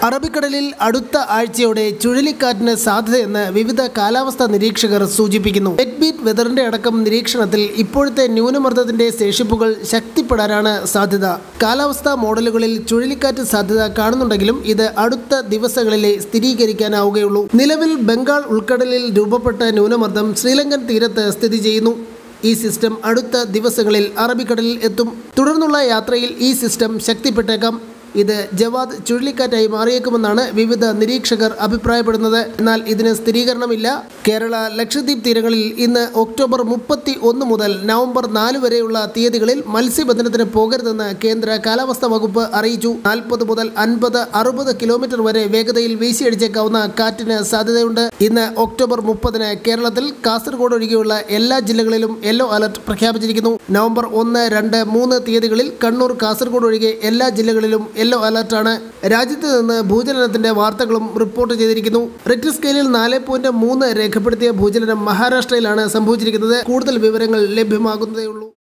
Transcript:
അറബിക്കടലിൽ അടുത്ത ആഴ്ചയോടെ ചുഴലിക്കാറ്റിന് സാധ്യതയെന്ന് വിവിധ കാലാവസ്ഥാ നിരീക്ഷകർ സൂചിപ്പിക്കുന്നു നെറ്റ് ബീറ്റ് വെതറിന്റെ അടക്കം നിരീക്ഷണത്തിൽ ഇപ്പോഴത്തെ ന്യൂനമർദ്ദത്തിന്റെ ശേഷിപ്പുകൾ ശക്തിപ്പെടാനാണ് സാധ്യത കാലാവസ്ഥാ മോഡലുകളിൽ ചുഴലിക്കാറ്റ് സാധ്യത കാണുന്നുണ്ടെങ്കിലും ഇത് അടുത്ത ദിവസങ്ങളിലെ സ്ഥിരീകരിക്കാനാവുകയുള്ളൂ നിലവിൽ ബംഗാൾ ഉൾക്കടലിൽ രൂപപ്പെട്ട ന്യൂനമർദ്ദം ശ്രീലങ്കൻ തീരത്ത് സ്ഥിതി ചെയ്യുന്നു ഈ സിസ്റ്റം അടുത്ത ദിവസങ്ങളിൽ അറബിക്കടലിൽ എത്തും തുടർന്നുള്ള യാത്രയിൽ ഈ സിസ്റ്റം ശക്തിപ്പെട്ടേക്കാം ഇത് ജവാദ് ചുഴലിക്കാറ്റായി മാറിയേക്കുമെന്നാണ് വിവിധ നിരീക്ഷകർ അഭിപ്രായപ്പെടുന്നത് എന്നാൽ ഇതിന് സ്ഥിരീകരണമില്ല കേരള ലക്ഷദ്വീപ് തീരങ്ങളിൽ ഇന്ന് ഒക്ടോബർ മുപ്പത്തി ഒന്ന് മുതൽ നവംബർ നാല് വരെയുള്ള തീയതികളിൽ മത്സ്യബന്ധനത്തിന് പോകരുതെന്ന് കേന്ദ്ര കാലാവസ്ഥാ വകുപ്പ് അറിയിച്ചു നാൽപ്പത് മുതൽ അൻപത് അറുപത് കിലോമീറ്റർ വരെ വേഗതയിൽ വീശിയടിച്ചേക്കാവുന്ന കാറ്റിന് സാധ്യതയുണ്ട് ഇന്ന് ഒക്ടോബർ മുപ്പതിന് കേരളത്തിൽ കാസർഗോഡ് ഒഴികെയുള്ള എല്ലാ ജില്ലകളിലും യെല്ലോ അലർട്ട് പ്രഖ്യാപിച്ചിരിക്കുന്നു നവംബർ ഒന്ന് രണ്ട് മൂന്ന് തീയതികളിൽ കണ്ണൂർ കാസർഗോഡ് ഒഴികെ എല്ലാ ജില്ലകളിലും യെല്ലോ അലർട്ടാണ് രാജ്യത്ത് നിന്ന് ഭൂചലനത്തിന്റെ വാർത്തകളും റിപ്പോർട്ട് ചെയ്തിരിക്കുന്നു റിക്ടർ സ്കെയിലിൽ നാല് പോയിന്റ് മൂന്ന് രേഖപ്പെടുത്തിയ ഭൂചലനം മഹാരാഷ്ട്രയിലാണ് സംഭവിച്ചിരിക്കുന്നത് കൂടുതൽ വിവരങ്ങൾ ലഭ്യമാകുന്നതേയുള്ളൂ